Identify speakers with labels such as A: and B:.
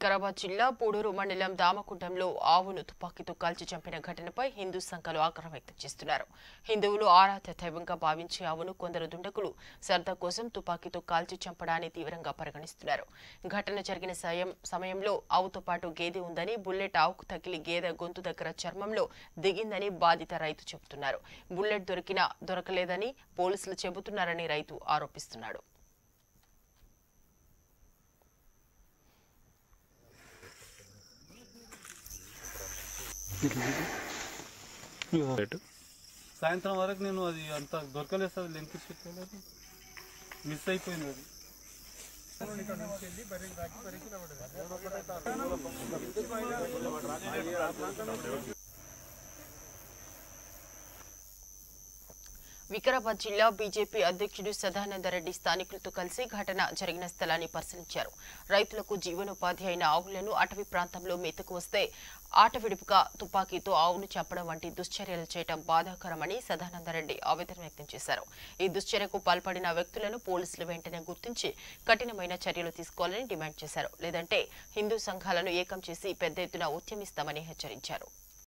A: వికారాబాద్ జిల్లా పూడూరు మండలం దామకుంటంలో ఆవును తుపాకీతో కాల్చి చంపిన ఘటనపై హిందూ సంఘాలు ఆగ్రహం వ్యక్తం చేస్తున్నారు హిందువులు ఆరాధ్య దైవంగా భావించే ఆవును కొందరు దుండగులు సరదా కోసం తుపాకీతో కాల్చి చంపడాన్ని తీవ్రంగా పరిగణిస్తున్నారు ఘటన జరిగిన సమయం- సమయంలో ఆవుతో పాటు గేదె ఉందని బుల్లెట్ ఆవుకు తగిలి గేదె గొంతు దగ్గర చర్మంలో దిగిందని బాధిత రైతు చెబుతున్నారు బుల్లెట్ దొరికినా దొరకలేదని పోలీసులు చెబుతున్నారని రైతు ఆరోపిస్తున్నాడు
B: సాయంత్రం వరకు నేను అది అంత దొరకలేదు సార్ లెంకి పెట్టలేదు మిస్ అయిపోయింది అది
A: వికారాబాద్ జిల్లా బీజేపీ అధ్యక్షుడు సదానందరెడ్డి స్థానికులతో కలిసి ఘటన జరిగిన స్థలాన్ని పరిశీలించారు రైతులకు జీవనోపాధి అయిన ఆవులను అటవీ ప్రాంతంలో మేతకు వస్తే ఆట విడుపుగా తుపాకీతో ఆవును చంపడం వంటి దుశ్చర్యలు చేయడం బాధాకరమని సదానందరెడ్డి ఆవేదన వ్యక్తం చేశారు ఈ దుశ్చర్యకు పాల్పడిన వ్యక్తులను పోలీసులు వెంటనే గుర్తించి కఠినమైన చర్యలు తీసుకోవాలని డిమాండ్ చేశారు లేదంటే హిందూ సంఘాలను ఏకం చేసి పెద్ద ఎత్తున ఉద్యమిస్తామని హెచ్చరించారు